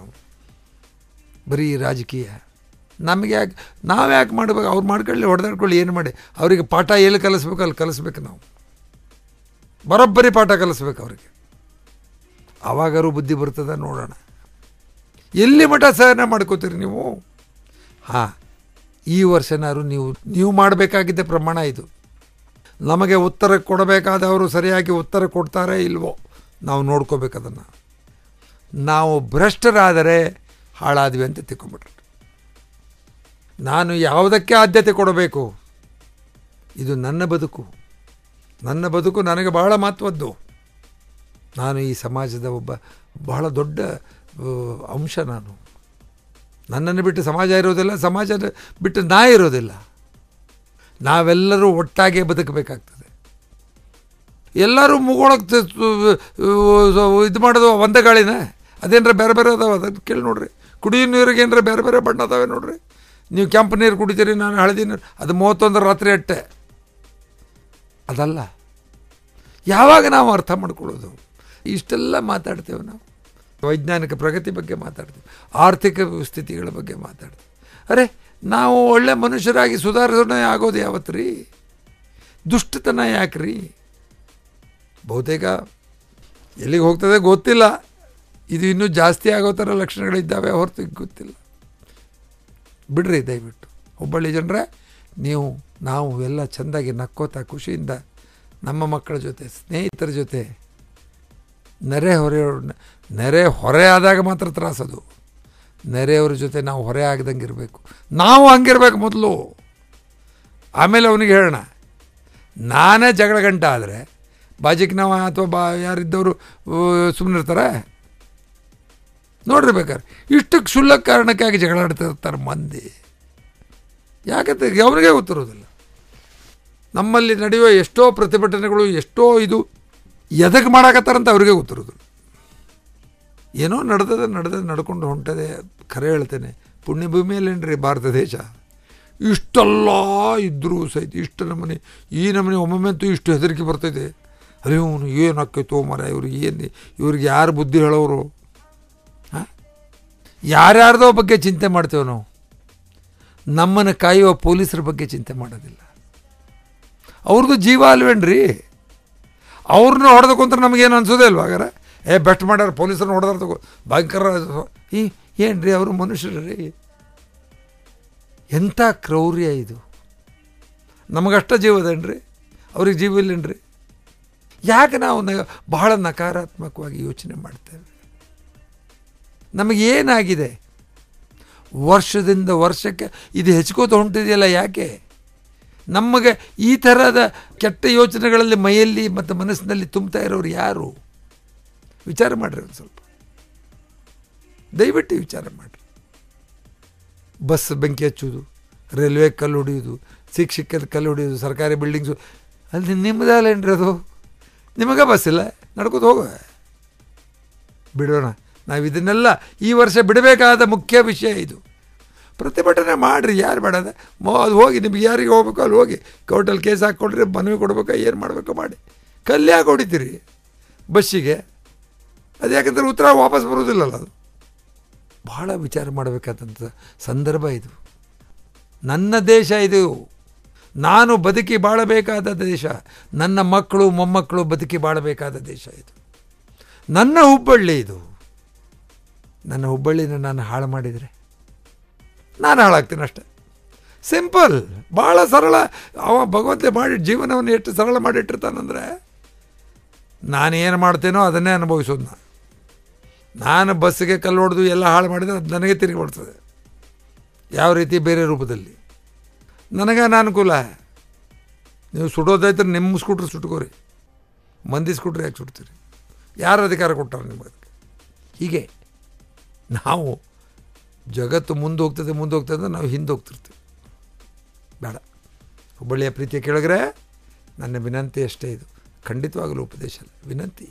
ಬರೀ ರಾಜಕೀಯ ನಮಗೆ ಯಾಕೆ ನಾವು ಯಾಕೆ ಮಾಡಬೇಕು ಅವ್ರು ಮಾಡ್ಕೊಳ್ಳಿ ಹೊಡೆದಾಡ್ಕೊಳ್ಳಿ ಏನು ಮಾಡಿ ಅವರಿಗೆ ಪಾಠ ಎಲ್ಲಿ ಕಲಿಸ್ಬೇಕು ಅಲ್ಲಿ ಕಲಿಸ್ಬೇಕು ನಾವು ಬರೋಬ್ಬರಿ ಪಾಠ ಕಲಿಸ್ಬೇಕು ಅವರಿಗೆ ಆವಾಗಾರು ಬುದ್ಧಿ ಬರ್ತದ ನೋಡೋಣ ಎಲ್ಲಿ ಮಠ ಸಹನ ಮಾಡ್ಕೋತೀರಿ ನೀವು ಹಾಂ ಈ ವರ್ಷನಾರು ನೀವು ನೀವು ಮಾಡಬೇಕಾಗಿದ್ದ ಪ್ರಮಾಣ ಇದು ನಮಗೆ ಉತ್ತರ ಕೊಡಬೇಕಾದವರು ಸರಿಯಾಗಿ ಉತ್ತರ ಕೊಡ್ತಾರೆ ಇಲ್ವೋ ನಾವು ನೋಡ್ಕೋಬೇಕು ಅದನ್ನು ನಾವು ಭ್ರಷ್ಟರಾದರೆ ಹಾಳಾದ್ವಿ ಅಂತ ತಿಳ್ಕೊಂಬಿಟ್ರು ನಾನು ಯಾವುದಕ್ಕೆ ಆದ್ಯತೆ ಕೊಡಬೇಕು ಇದು ನನ್ನ ಬದುಕು ನನ್ನ ಬದುಕು ನನಗೆ ಬಹಳ ಮಹತ್ವದ್ದು ನಾನು ಈ ಸಮಾಜದ ಒಬ್ಬ ಬಹಳ ದೊಡ್ಡ ಆ, ಅಂಶ ನಾನು ನನ್ನನ್ನು ಬಿಟ್ಟು ಸಮಾಜ ಇರೋದಿಲ್ಲ ಸಮಾಜ ಬಿಟ್ಟು ನಾ ಇರೋದಿಲ್ಲ ನಾವೆಲ್ಲರೂ ಒಟ್ಟಾಗೆ ಬದುಕಬೇಕಾಗ್ತದೆ ಎಲ್ಲರೂ ಮುಗೊಳಕ್ಕೆ ಇದು ಮಾಡೋದು ಒಂದೇ ಗಾಳಿನ ಅದೇನ್ರ ಬೇರೆ ಬೇರೆ ಅದಾವ ಅದನ್ನು ಕೇಳಿ ನೋಡ್ರಿ ಕುಡಿಯೋ ನೀರಿಗೆ ಏನರ ಬೇರೆ ಬೇರೆ ಬಣ್ಣ ಅದಾವೆ ನೋಡ್ರಿ ನೀವು ಕೆಂಪು ನೀರು ಕುಡಿತೀರಿ ನಾನು ಹಳದಿ ನೀರು ಅದು ಮೂವತ್ತೊಂದರ ರಾತ್ರಿ ಅಟ್ಟೆ ಅದಲ್ಲ ಯಾವಾಗ ನಾವು ಅರ್ಥ ಮಾಡ್ಕೊಳ್ಳೋದು ಇಷ್ಟೆಲ್ಲ ಮಾತಾಡ್ತೇವೆ ನಾವು ವೈಜ್ಞಾನಿಕ ಪ್ರಗತಿ ಬಗ್ಗೆ ಮಾತಾಡ್ತೀವಿ ಆರ್ಥಿಕ ಸ್ಥಿತಿಗಳ ಬಗ್ಗೆ ಮಾತಾಡ್ತೀವಿ ಅರೆ ನಾವು ಒಳ್ಳೆ ಮನುಷ್ಯರಾಗಿ ಸುಧಾರಣೆ ಆಗೋದು ಯಾವತ್ತು ರೀ ದುಷ್ಟತನ ಯಾಕ್ರಿ ಬಹುತೇಕ ಎಲ್ಲಿಗೆ ಹೋಗ್ತದೆ ಗೊತ್ತಿಲ್ಲ ಇದು ಇನ್ನೂ ಜಾಸ್ತಿ ಆಗೋ ಥರ ಲಕ್ಷಣಗಳಿದ್ದಾವೆ ಹೊರತು ಈಗ ಗೊತ್ತಿಲ್ಲ ಬಿಡ್ರಿ ದಯವಿಟ್ಟು ಹುಬ್ಬಳ್ಳಿ ಜನರೇ ನೀವು ನಾವು ಎಲ್ಲ ಚೆಂದಾಗಿ ನಕ್ಕೋತಾ ಖುಷಿಯಿಂದ ನಮ್ಮ ಮಕ್ಕಳ ಜೊತೆ ಸ್ನೇಹಿತರ ಜೊತೆ ನೆರೆ ಹೊರೆಯವ್ರ ನೆರೆ ಹೊರೆ ಆದಾಗ ಮಾತ್ರ ತ್ರಾಸದು ನೆರೆಯವ್ರ ಜೊತೆ ನಾವು ಹೊರೆ ಆಗದಂಗೆ ಇರಬೇಕು ನಾವು ಹಂಗಿರ್ಬೇಕು ಮೊದಲು ಆಮೇಲೆ ಅವನಿಗೆ ಹೇಳೋಣ ನಾನೇ ಜಗಳ ಗಂಟ ಆದರೆ ಬಾಜಿಕ್ ನಾವು ಅಥವಾ ಬಾ ಯಾರಿದ್ದವರು ಸುಮ್ಮನೆ ಇರ್ತಾರೆ ನೋಡ್ರಿ ಬೇಕಾದ್ರೆ ಇಷ್ಟು ಕ್ಷುಲ್ಲಕ ಕಾರಣಕ್ಕಾಗಿ ಜಗಳ ಆಡ್ತಾ ಇರ್ತಾರೆ ಮಂದಿ ಯಾಕಂತ ಅವನಿಗೆ ಗೊತ್ತಿರೋದಿಲ್ಲ ನಮ್ಮಲ್ಲಿ ನಡೆಯುವ ಎಷ್ಟೋ ಪ್ರತಿಭಟನೆಗಳು ಎಷ್ಟೋ ಇದು ಎದಕ್ಕೆ ಮಾಡಾಕತ್ತಾರಂತ ಅವ್ರಿಗೆ ಗೊತ್ತಿರೋದಿಲ್ಲ ಏನೋ ನಡೆದದ ನಡೆದ ನಡ್ಕೊಂಡು ಹೊಂಟದೆ ಖರೆ ಹೇಳ್ತೇನೆ ಪುಣ್ಯಭೂಮಿಯಲ್ಲೇನ್ರಿ ಭಾರತ ದೇಶ ಇಷ್ಟೆಲ್ಲ ಇದ್ದರೂ ಸಹಿತ ಇಷ್ಟು ನಮನೆ ಈ ನಮನೆ ಒಮ್ಮೊಮ್ಮಂತೂ ಇಷ್ಟು ಹೆದರಿಕೆ ಬರ್ತೈತೆ ಅರೆ ಇವನು ಏನು ಆಕ್ಕೈತೋ ಮರ ಇವ್ರಿಗೆ ಏನು ಇವ್ರಿಗೆ ಯಾರು ಬುದ್ಧಿ ಹೇಳೋರು ಹಾಂ ಯಾರ್ಯಾರ್ದೋ ಬಗ್ಗೆ ಚಿಂತೆ ಮಾಡ್ತೇವೆ ನಾವು ನಮ್ಮನ್ನು ಕಾಯುವ ಪೊಲೀಸರ ಬಗ್ಗೆ ಚಿಂತೆ ಮಾಡೋದಿಲ್ಲ ಅವ್ರದ್ದು ಜೀವ ಅಲ್ವೇನ್ರಿ ಅವ್ರನ್ನ ಹೊಡೆದಕೊಂತಾರೆ ನಮಗೇನು ಅನ್ಸೋದೇ ಇಲ್ವಾ ಹಾಗಾರೆ ಏ ಬೆಸ್ಟ್ ಮಾಡ್ಯಾರ ಪೊಲೀಸರನ್ನ ಹೊಡೆದಾರ ತಗೋ ಭಯಂಕರ ಈ ಏನು ರೀ ಅವರು ಮನುಷ್ಯರು ರೀ ಎಂಥ ಕ್ರೌರ್ಯ ಇದು ನಮಗಷ್ಟ ಜೀವದೇನ್ರಿ ಅವ್ರಿಗೆ ಜೀವ ಇಲ್ಲೇನ್ರಿ ಯಾಕೆ ನಾವು ನ ಬಹಳ ನಕಾರಾತ್ಮಕವಾಗಿ ಯೋಚನೆ ಮಾಡ್ತೇವೆ ನಮಗೇನಾಗಿದೆ ವರ್ಷದಿಂದ ವರ್ಷಕ್ಕೆ ಇದು ಹೆಚ್ಕೋತ ಹೊಂಟಿದೆಯಲ್ಲ ಯಾಕೆ ನಮಗೆ ಈ ಥರದ ಕೆಟ್ಟ ಯೋಚನೆಗಳಲ್ಲಿ ಮೈಯಲ್ಲಿ ಮತ್ತು ಮನಸ್ಸಿನಲ್ಲಿ ತುಂಬ್ತಾ ಇರೋರು ಯಾರು ವಿಚಾರ ಮಾಡಿರಿ ಒಂದು ಸ್ವಲ್ಪ ದಯವಿಟ್ಟು ವಿಚಾರ ಮಾಡಿರಿ ಬಸ್ ಬೆಂಕಿ ಹಚ್ಚೋದು ರೈಲ್ವೆ ಕಲ್ಲು ಹೊಡೆಯೋದು ಶಿಕ್ಷಕದ ಕಲ್ಲು ಹೊಡೆಯೋದು ಸರ್ಕಾರಿ ಬಿಲ್ಡಿಂಗ್ಸು ಅಲ್ಲಿ ನಿಮ್ಮದಲ್ಲೇನ್ರಿ ಅದು ನಿಮಗೆ ಬಸ್ ಇಲ್ಲ ನಡ್ಕೋತ ಹೋಗ ಬಿಡೋಣ ನಾವು ಇದನ್ನೆಲ್ಲ ಈ ವರ್ಷ ಬಿಡಬೇಕಾದ ಮುಖ್ಯ ವಿಷಯ ಇದು ಪ್ರತಿಭಟನೆ ಮಾಡಿರಿ ಯಾರು ಬೇಡದ ಮೋ ಅದು ಹೋಗಿ ನಿಮ್ಗೆ ಯಾರಿಗೆ ಹೋಗ್ಬೇಕು ಅಲ್ಲಿ ಹೋಗಿ ಕೋರ್ಟಲ್ಲಿ ಕೇಸ್ ಹಾಕ್ಕೊಡ್ರಿ ಮನವಿ ಕೊಡ್ಬೇಕು ಏನು ಮಾಡಬೇಕು ಮಾಡಿ ಕಲ್ಲಿ ಯಾಕೆ ಹೊಡಿತೀರಿ ಬಸ್ಸಿಗೆ ಅದು ಯಾಕಂದ್ರೆ ಉತ್ತರ ವಾಪಸ್ ಬರೋದಿಲ್ಲಲ್ಲ ಅದು ಭಾಳ ವಿಚಾರ ಮಾಡಬೇಕಾದಂಥ ಸಂದರ್ಭ ಇದು ನನ್ನ ದೇಶ ಇದು ನಾನು ಬದುಕಿ ಬಾಳಬೇಕಾದ ದೇಶ ನನ್ನ ಮಕ್ಕಳು ಮೊಮ್ಮಕ್ಕಳು ಬದುಕಿ ಬಾಳಬೇಕಾದ ದೇಶ ಇದು ನನ್ನ ಹುಬ್ಬಳ್ಳಿ ಇದು ನನ್ನ ಹುಬ್ಬಳ್ಳಿನ ನಾನು ಹಾಳು ಮಾಡಿದರೆ ನಾನು ಹಾಳಾಗ್ತೀನಿ ಅಷ್ಟೆ ಸಿಂಪಲ್ ಭಾಳ ಸರಳ ಅವ ಭಗವಂತ ಮಾಡಿ ಜೀವನವನ್ನು ಎಷ್ಟು ಸರಳ ಮಾಡಿಟ್ಟಿರ್ತಾನಂದರೆ ನಾನೇನು ಮಾಡ್ತೇನೋ ಅದನ್ನೇ ಅನುಭವಿಸೋದು ನಾನು ನಾನು ಬಸ್ಸಿಗೆ ಕಲ್ಲು ಹೊಡೆದು ಎಲ್ಲ ಹಾಳು ಮಾಡಿದರೆ ಅದು ನನಗೆ ತಿರುಗಿ ಬರ್ತದೆ ಯಾವ ರೀತಿ ಬೇರೆ ರೂಪದಲ್ಲಿ ನನಗೆ ಅನಾನುಕೂಲ ನೀವು ಸುಡೋದೈತ್ರೆ ನಿಮ್ಮ ಸ್ಕೂಟ್ರ್ ಸುಟ್ಕೋರಿ ಮಂದಿ ಸ್ಕೂಟ್ರ್ ಯಾಕೆ ಸುಡ್ತೀರಿ ಯಾರು ಅಧಿಕಾರ ಕೊಟ್ಟಾರೆ ನಿಮಗೆ ಅದಕ್ಕೆ ಹೀಗೆ ನಾವು ಜಗತ್ತು ಮುಂದೆ ಹೋಗ್ತದೆ ಮುಂದೆ ಹೋಗ್ತದೆ ಅಂದ್ರೆ ನಾವು ಹಿಂದೆ ಹೋಗ್ತಿರ್ತೀವಿ ಬೇಡ ಹುಬ್ಬಳ್ಳಿಯ ಪ್ರೀತಿಯ ಕೆಳಗರೆ ನನ್ನ ವಿನಂತಿ ಅಷ್ಟೇ ಇದು ಖಂಡಿತವಾಗಲೂ ಉಪದೇಶ ಅಲ್ಲ ವಿನಂತಿ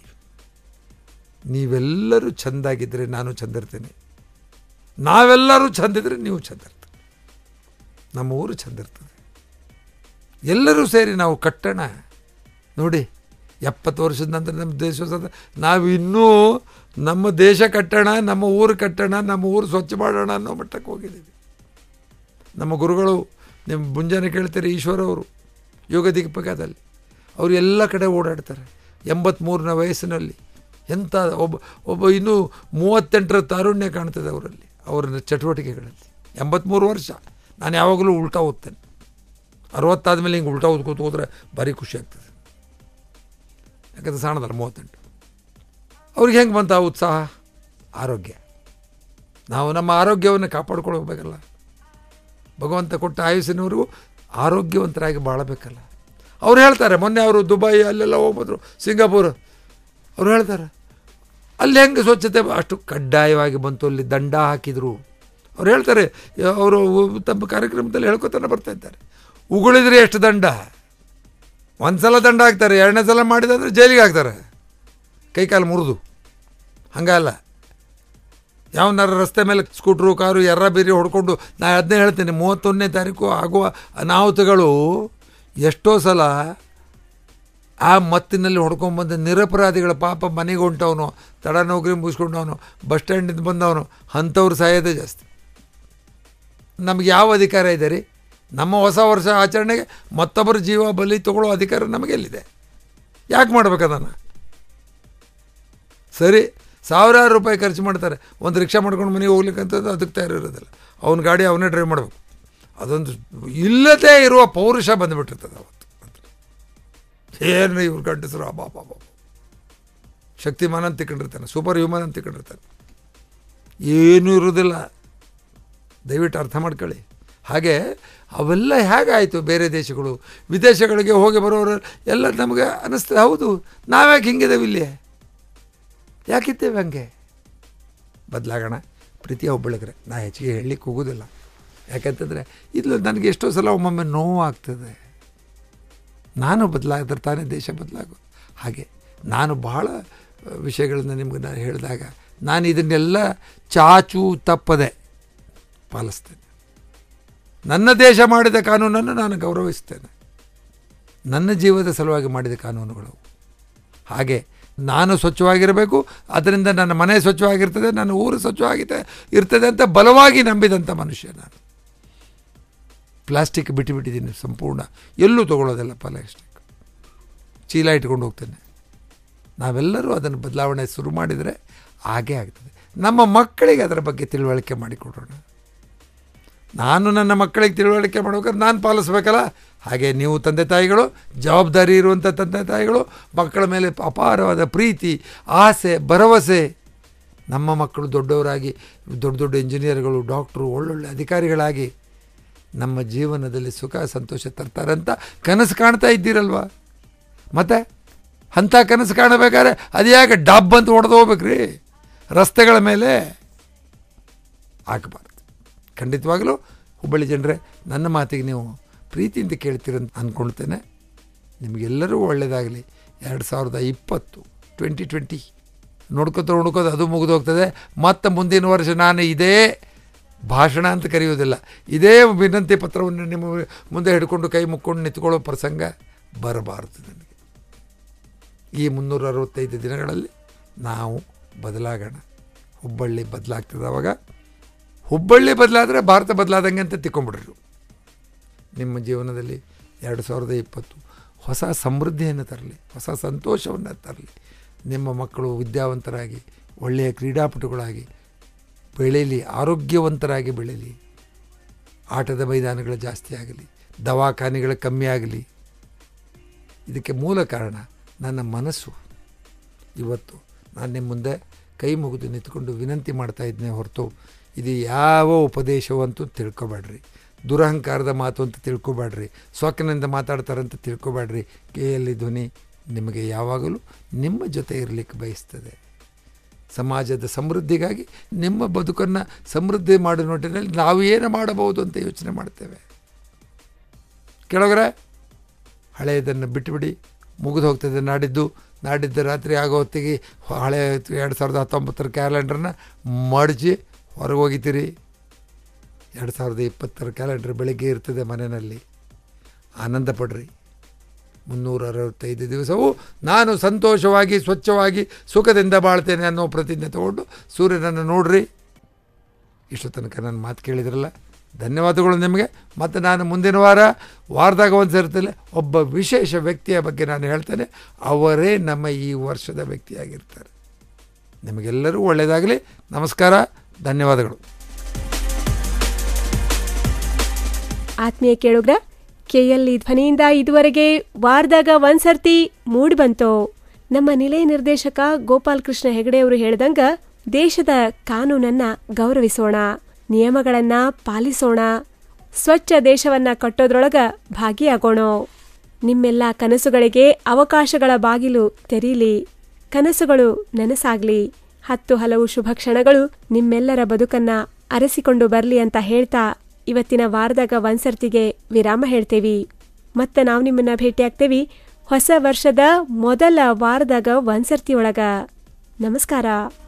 ನೀವೆಲ್ಲರೂ ಚೆಂದಾಗಿದ್ದರೆ ನಾನು ಚೆಂದಿರ್ತೇನೆ ನಾವೆಲ್ಲರೂ ಚೆಂದಿದ್ರೆ ನೀವು ಚೆಂದ ಇರ್ತೀರಿ ನಮ್ಮ ಊರು ಚೆಂದ ಇರ್ತದೆ ಎಲ್ಲರೂ ಸೇರಿ ನಾವು ಕಟ್ಟೋಣ ನೋಡಿ ಎಪ್ಪತ್ತು ವರ್ಷದ ನಂತರ ನಮ್ಮ ದೇಶ ಸ್ವತ ನಾವು ಇನ್ನೂ ನಮ್ಮ ದೇಶ ಕಟ್ಟೋಣ ನಮ್ಮ ಊರು ಕಟ್ಟೋಣ ನಮ್ಮ ಊರು ಸ್ವಚ್ಛ ಮಾಡೋಣ ಅನ್ನೋ ಮಟ್ಟಕ್ಕೆ ಹೋಗಿದ್ದೀವಿ ನಮ್ಮ ಗುರುಗಳು ನಿಮ್ಮ ಮುಂಜಾನೆ ಕೇಳ್ತಾರೆ ಈಶ್ವರ ಅವರು ಯೋಗ ದಿಗ್ಪಕದಲ್ಲಿ ಅವರು ಎಲ್ಲ ಕಡೆ ಓಡಾಡ್ತಾರೆ ಎಂಬತ್ತ್ಮೂರನ ವಯಸ್ಸಿನಲ್ಲಿ ಎಂಥ ಒಬ್ಬ ಒಬ್ಬ ಇನ್ನೂ ಮೂವತ್ತೆಂಟರ ತಾರುಣ್ಯ ಕಾಣ್ತದೆ ಅವರಲ್ಲಿ ಅವರ ಚಟುವಟಿಕೆಗಳಲ್ಲಿ ಎಂಬತ್ತ್ಮೂರು ವರ್ಷ ನಾನು ಯಾವಾಗಲೂ ಉಲ್ಟಾ ಓದ್ತೇನೆ ಅರವತ್ತಾದ ಮೇಲೆ ಹಿಂಗೆ ಉಲ್ಟಾ ಓದ್ಕೋತ ಹೋದ್ರೆ ಭಾರಿ ಖುಷಿ ಆಗ್ತದೆ ಯಾಕಂದ್ರೆ ಸಣ್ಣದಲ್ಲ ಮೂವತ್ತೆಂಟು ಅವ್ರಿಗೆ ಹೆಂಗೆ ಬಂತ ಆ ಉತ್ಸಾಹ ಆರೋಗ್ಯ ನಾವು ನಮ್ಮ ಆರೋಗ್ಯವನ್ನು ಕಾಪಾಡ್ಕೊಳ್ಬೇಕಲ್ಲ ಭಗವಂತ ಕೊಟ್ಟ ಆಯುಸ್ಸಿನವರೆಗೂ ಆರೋಗ್ಯವಂತರಾಗಿ ಬಾಳಬೇಕಲ್ಲ ಅವ್ರು ಹೇಳ್ತಾರೆ ಮೊನ್ನೆ ಅವರು ದುಬೈ ಅಲ್ಲೆಲ್ಲ ಹೋಗ್ಬಂದ್ರು ಸಿಂಗಾಪುರ್ ಅವ್ರು ಹೇಳ್ತಾರೆ ಅಲ್ಲಿ ಹೆಂಗೆ ಸ್ವಚ್ಛತೆ ಅಷ್ಟು ಕಡ್ಡಾಯವಾಗಿ ಬಂತು ಅಲ್ಲಿ ದಂಡ ಹಾಕಿದರು ಅವ್ರು ಹೇಳ್ತಾರೆ ಅವರು ತಮ್ಮ ಕಾರ್ಯಕ್ರಮದಲ್ಲಿ ಹೇಳ್ಕೊತಾನೆ ಬರ್ತಾ ಇದ್ದಾರೆ ಉಗುಳಿದ್ರೆ ಎಷ್ಟು ದಂಡ ಒಂದು ಸಲ ದಂಡ ಹಾಕ್ತಾರೆ ಎರಡನೇ ಸಲ ಮಾಡಿದಂದ್ರೆ ಜೈಲಿಗೆ ಹಾಕ್ತಾರೆ ಕೈಕಾಲು ಮುರಿದು ಹಂಗಲ್ಲ ಯಾವನಾರ ರಸ್ತೆ ಮೇಲೆ ಸ್ಕೂಟ್ರು ಕಾರು ಎರ್ರ ಬೀರಿ ಹೊಡ್ಕೊಂಡು ನಾ ಅದನ್ನೇ ಹೇಳ್ತೇನೆ ಮೂವತ್ತೊಂದನೇ ತಾರೀಕು ಆಗುವ ಅನಾಹುತಗಳು ಎಷ್ಟೋ ಸಲ ಆ ಮತ್ತಿನಲ್ಲಿ ಹೊಡ್ಕೊಂಬಂದು ನಿರಪರಾಧಿಗಳ ಪಾಪ ಮನೆಗೆ ಹೊಂಟವನು ತಡ ನೌಕರಿ ಮುಗಿಸ್ಕೊಂಡವನು ಬಸ್ ಸ್ಟ್ಯಾಂಡಿಂದ ಬಂದವನು ಅಂಥವ್ರು ಸಾಯೋದೇ ಜಾಸ್ತಿ ನಮ್ಗೆ ಯಾವ ಅಧಿಕಾರ ಇದೆ ರೀ ನಮ್ಮ ಹೊಸ ವರ್ಷ ಆಚರಣೆಗೆ ಮತ್ತೊಬ್ಬರ ಜೀವ ಬಲಿ ತಗೊಳ್ಳೋ ಅಧಿಕಾರ ನಮಗೆಲ್ಲಿದೆ ಯಾಕೆ ಮಾಡ್ಬೇಕು ಅದನ್ನು ಸರಿ ಸಾವಿರಾರು ರೂಪಾಯಿ ಖರ್ಚು ಮಾಡ್ತಾರೆ ಒಂದು ರಿಕ್ಷಾ ಮಾಡ್ಕೊಂಡು ಮನೆಗೆ ಹೋಗ್ಲಿಕ್ಕಂತಂದು ಅದಕ್ಕೆ ತಯಾರಿರೋದಿಲ್ಲ ಅವನ ಗಾಡಿ ಅವನೇ ಡ್ರೈವ್ ಮಾಡಬೇಕು ಅದೊಂದು ಇಲ್ಲದೇ ಇರುವ ಪೌರುಷ ಬಂದುಬಿಟ್ಟಿರ್ತದೆ ಅವತ್ತು ಏನು ಇವ್ರು ಗಂಡಸರು ಅಬ್ಬಾ ಬಾಬಾ ಶಕ್ತಿಮಾನ್ ಅಂತ ತಿಳ್ಕೊಂಡಿರ್ತಾನೆ ಸೂಪರ್ ಹ್ಯೂಮನ್ ಅಂತ ತಿಳ್ಕೊಂಡಿರ್ತಾನೆ ಏನೂ ಇರೋದಿಲ್ಲ ದಯವಿಟ್ಟು ಅರ್ಥ ಮಾಡ್ಕೊಳ್ಳಿ ಹಾಗೆ ಅವೆಲ್ಲ ಹೇಗಾಯಿತು ಬೇರೆ ದೇಶಗಳು ವಿದೇಶಗಳಿಗೆ ಹೋಗಿ ಬರೋರು ಎಲ್ಲ ನಮಗೆ ಅನ್ನಿಸ್ತದೆ ಹೌದು ನಾವ್ಯಾಕೆ ಹಿಂಗಿದ್ದೇವೆ ಇಲ್ಲಿ ಯಾಕಿದ್ದೇವೆ ಹಂಗೆ ಬದಲಾಗೋಣ ಪ್ರೀತಿಯ ಒಬ್ಬಳಿಗ್ರೆ ನಾ ಹೆಚ್ಚಿಗೆ ಹೇಳಲಿಕ್ಕೆ ಹೋಗೋದಿಲ್ಲ ಯಾಕಂತಂದರೆ ಇದು ನನಗೆ ಎಷ್ಟೋ ಸಲ ಒಮ್ಮೊಮ್ಮೆ ನೋವು ಆಗ್ತದೆ ನಾನು ಬದಲಾದ್ರೆ ತಾನೇ ದೇಶ ಬದಲಾಗೋದು ಹಾಗೆ ನಾನು ಬಹಳ ವಿಷಯಗಳನ್ನ ನಿಮ್ಗೆ ನಾನು ಹೇಳಿದಾಗ ನಾನು ಇದನ್ನೆಲ್ಲ ಚಾಚು ತಪ್ಪದೆ ಪಾಲಿಸ್ತೇನೆ ನನ್ನ ದೇಶ ಮಾಡಿದ ಕಾನೂನನ್ನು ನಾನು ಗೌರವಿಸ್ತೇನೆ ನನ್ನ ಜೀವದ ಸಲುವಾಗಿ ಮಾಡಿದ ಕಾನೂನುಗಳು ಹಾಗೆ ನಾನು ಸ್ವಚ್ಛವಾಗಿರಬೇಕು ಅದರಿಂದ ನನ್ನ ಮನೆ ಸ್ವಚ್ಛವಾಗಿರ್ತದೆ ನನ್ನ ಊರು ಸ್ವಚ್ಛವಾಗಿದೆ ಇರ್ತದೆ ಅಂತ ಬಲವಾಗಿ ನಂಬಿದಂಥ ಮನುಷ್ಯ ನಾನು ಪ್ಲಾಸ್ಟಿಕ್ ಬಿಟ್ಟುಬಿಟ್ಟಿದ್ದೀನಿ ಸಂಪೂರ್ಣ ಎಲ್ಲೂ ತೊಗೊಳ್ಳೋದಿಲ್ಲ ಪ್ಲಾಸ್ಟಿಕ್ ಚೀಲ ಇಟ್ಕೊಂಡು ಹೋಗ್ತೇನೆ ನಾವೆಲ್ಲರೂ ಅದನ್ನು ಬದಲಾವಣೆ ಶುರು ಮಾಡಿದರೆ ಹಾಗೇ ಆಗ್ತದೆ ನಮ್ಮ ಮಕ್ಕಳಿಗೆ ಅದರ ಬಗ್ಗೆ ತಿಳುವಳಿಕೆ ಮಾಡಿಕೊಡೋಣ ನಾನು ನನ್ನ ಮಕ್ಕಳಿಗೆ ತಿಳುವಳಿಕೆ ಮಾಡ್ಬೇಕಾದ್ರೆ ನಾನು ಪಾಲಿಸ್ಬೇಕಲ್ಲ ಹಾಗೆ ನೀವು ತಂದೆ ತಾಯಿಗಳು ಜವಾಬ್ದಾರಿ ಇರುವಂಥ ತಂದೆ ತಾಯಿಗಳು ಮಕ್ಕಳ ಮೇಲೆ ಅಪಾರವಾದ ಪ್ರೀತಿ ಆಸೆ ಭರವಸೆ ನಮ್ಮ ಮಕ್ಕಳು ದೊಡ್ಡವರಾಗಿ ದೊಡ್ಡ ದೊಡ್ಡ ಇಂಜಿನಿಯರ್ಗಳು ಡಾಕ್ಟ್ರು ಒಳ್ಳೊಳ್ಳೆ ಅಧಿಕಾರಿಗಳಾಗಿ ನಮ್ಮ ಜೀವನದಲ್ಲಿ ಸುಖ ಸಂತೋಷ ತರ್ತಾರಂತ ಕನಸು ಕಾಣ್ತಾ ಇದ್ದೀರಲ್ವ ಮತ್ತೆ ಅಂಥ ಕನಸು ಕಾಣಬೇಕಾದ್ರೆ ಅದು ಯಾಕೆ ಡಬ್ ಅಂತ ಹೊಡೆದು ಹೋಗ್ಬೇಕ್ರಿ ರಸ್ತೆಗಳ ಮೇಲೆ ಹಾಕಬಾರ್ದು ಖಂಡಿತವಾಗಲೂ ಹುಬ್ಬಳ್ಳಿ ಜನರೇ ನನ್ನ ಮಾತಿಗೆ ನೀವು ಪ್ರೀತಿಯಿಂದ ಕೇಳ್ತೀರಂತ ಅಂದ್ಕೊಳ್ತೇನೆ ನಿಮಗೆಲ್ಲರೂ ಒಳ್ಳೆಯದಾಗಲಿ ಎರಡು ಸಾವಿರದ ಇಪ್ಪತ್ತು ಟ್ವೆಂಟಿ ಟ್ವೆಂಟಿ ನೋಡ್ಕೊತ ನೋಡ್ಕೋತ ಅದು ಮುಗಿದು ಹೋಗ್ತದೆ ಮತ್ತು ಮುಂದಿನ ವರ್ಷ ನಾನು ಇದೇ ಭಾಷಣ ಅಂತ ಕರೆಯೋದಿಲ್ಲ ಇದೇ ವಿನಂತಿ ಪತ್ರವನ್ನು ನಿಮ್ಮ ಮುಂದೆ ಹಿಡ್ಕೊಂಡು ಕೈ ಮುಕ್ಕೊಂಡು ನಿಂತ್ಕೊಳ್ಳೋ ಪ್ರಸಂಗ ಬರಬಾರದು ನನಗೆ ಈ ಮುನ್ನೂರ ಅರವತ್ತೈದು ದಿನಗಳಲ್ಲಿ ನಾವು ಬದಲಾಗೋಣ ಹುಬ್ಬಳ್ಳಿ ಬದಲಾಗ್ತದೆ ಅವಾಗ ಹುಬ್ಬಳ್ಳಿ ಬದಲಾದರೆ ಭಾರತ ಬದಲಾದಂಗೆ ಅಂತ ತಿಕ್ಕೊಂಬಿಡ್ರಿ ನಿಮ್ಮ ಜೀವನದಲ್ಲಿ ಎರಡು ಸಾವಿರದ ಇಪ್ಪತ್ತು ಹೊಸ ಸಮೃದ್ಧಿಯನ್ನು ತರಲಿ ಹೊಸ ಸಂತೋಷವನ್ನು ತರಲಿ ನಿಮ್ಮ ಮಕ್ಕಳು ವಿದ್ಯಾವಂತರಾಗಿ ಒಳ್ಳೆಯ ಕ್ರೀಡಾಪಟುಗಳಾಗಿ ಬೆಳೀಲಿ ಆರೋಗ್ಯವಂತರಾಗಿ ಬೆಳೀಲಿ ಆಟದ ಮೈದಾನಗಳು ಜಾಸ್ತಿ ಆಗಲಿ ದವಾಖಾನೆಗಳು ಕಮ್ಮಿ ಆಗಲಿ ಇದಕ್ಕೆ ಮೂಲ ಕಾರಣ ನನ್ನ ಮನಸ್ಸು ಇವತ್ತು ನಾನು ನಿಮ್ಮ ಮುಂದೆ ಕೈ ಮುಗಿದು ನಿಂತ್ಕೊಂಡು ವಿನಂತಿ ಮಾಡ್ತಾ ಇದ್ನೇ ಹೊರತು ಇದು ಯಾವ ಉಪದೇಶವು ಅಂತೂ ತಿಳ್ಕೊಬೇಡ್ರಿ ದುರಹಂಕಾರದ ಮಾತು ಅಂತ ತಿಳ್ಕೊಬೇಡ್ರಿ ಸೊಕ್ಕಿನಿಂದ ಮಾತಾಡ್ತಾರಂತ ತಿಳ್ಕೊಬೇಡ್ರಿ ಕೆ ಎಲ್ ಧ್ವನಿ ನಿಮಗೆ ಯಾವಾಗಲೂ ನಿಮ್ಮ ಜೊತೆ ಇರಲಿಕ್ಕೆ ಬಯಸ್ತದೆ ಸಮಾಜದ ಸಮೃದ್ಧಿಗಾಗಿ ನಿಮ್ಮ ಬದುಕನ್ನು ಸಮೃದ್ಧಿ ಮಾಡೋ ನಿಟ್ಟಿನಲ್ಲಿ ನಾವು ಏನು ಮಾಡಬಹುದು ಅಂತ ಯೋಚನೆ ಮಾಡ್ತೇವೆ ಕೆಳಗರೆ ಹಳೆಯದನ್ನು ಬಿಟ್ಟುಬಿಡಿ ಮುಗಿದು ಹೋಗ್ತದೆ ನಾಡಿದ್ದು ನಾಡಿದ್ದು ರಾತ್ರಿ ಆಗೋ ಹೊತ್ತಿಗೆ ಹಳೆ ಎರಡು ಸಾವಿರದ ಹತ್ತೊಂಬತ್ತರ ಕ್ಯಾಲೆಂಡ್ರನ್ನ ಮಡಚಿ ಹೊರಗೆ ಹೋಗಿತೀರಿ ಎರಡು ಸಾವಿರದ ಇಪ್ಪತ್ತರ ಕ್ಯಾಲೆಂಡರ್ ಬೆಳಗ್ಗೆ ಇರ್ತದೆ ಮನೆಯಲ್ಲಿ ಆನಂದ ಪಡ್ರಿ ಮುನ್ನೂರ ಅರವತ್ತೈದು ದಿವಸವೂ ನಾನು ಸಂತೋಷವಾಗಿ ಸ್ವಚ್ಛವಾಗಿ ಸುಖದಿಂದ ಬಾಳ್ತೇನೆ ಅನ್ನೋ ಪ್ರತಿಜ್ಞೆ ತಗೊಂಡು ಸೂರ್ಯನನ್ನು ನೋಡ್ರಿ ಇಷ್ಟು ತನಕ ನನ್ನ ಮಾತು ಕೇಳಿದ್ರಲ್ಲ ಧನ್ಯವಾದಗಳು ನಿಮಗೆ ಮತ್ತು ನಾನು ಮುಂದಿನ ವಾರ ವಾರದಾಗ ಒಂದು ಸೇರ್ತಲೆ ಒಬ್ಬ ವಿಶೇಷ ವ್ಯಕ್ತಿಯ ಬಗ್ಗೆ ನಾನು ಹೇಳ್ತೇನೆ ಅವರೇ ನಮ್ಮ ಈ ವರ್ಷದ ವ್ಯಕ್ತಿಯಾಗಿರ್ತಾರೆ ನಿಮಗೆಲ್ಲರೂ ಒಳ್ಳೆಯದಾಗಲಿ ನಮಸ್ಕಾರ ಧನ್ಯವಾದಗಳು ಆತ್ಮೀಯ ಕೇಳುಗ್ರ ಕೆಎಲ್ಇ ಧ್ವನಿಯಿಂದ ಇದುವರೆಗೆ ವಾರದಾಗ ಒಂದ್ಸರ್ತಿ ಮೂಡಿ ಬಂತು ನಮ್ಮ ನಿಲಯ ನಿರ್ದೇಶಕ ಗೋಪಾಲ್ ಕೃಷ್ಣ ಹೆಗಡೆಯವರು ಹೇಳ್ದಂಗ ದೇಶದ ಕಾನೂನನ್ನ ಗೌರವಿಸೋಣ ನಿಯಮಗಳನ್ನ ಪಾಲಿಸೋಣ ಸ್ವಚ್ಛ ದೇಶವನ್ನ ಕಟ್ಟೋದ್ರೊಳಗ ಭಾಗಿಯಾಗೋಣ ನಿಮ್ಮೆಲ್ಲ ಕನಸುಗಳಿಗೆ ಅವಕಾಶಗಳ ಬಾಗಿಲು ತೆರೀಲಿ ಕನಸುಗಳು ನನಸಾಗ್ಲಿ ಹತ್ತು ಹಲವು ಶುಭ ಕ್ಷಣಗಳು ನಿಮ್ಮೆಲ್ಲರ ಬದುಕನ್ನ ಅರಸಿಕೊಂಡು ಬರ್ಲಿ ಅಂತ ಹೇಳ್ತಾ ಇವತ್ತಿನ ವಾರದಾಗ ಒಂದ್ಸರ್ತಿಗೆ ವಿರಾಮ ಹೇಳ್ತೇವಿ ಮತ್ತೆ ನಾವು ನಿಮ್ಮನ್ನ ಭೇಟಿಯಾಗ್ತೇವಿ ಹೊಸ ವರ್ಷದ ಮೊದಲ ವಾರದಾಗ ಒಂದ್ಸರ್ತಿ ಒಳಗ ನಮಸ್ಕಾರ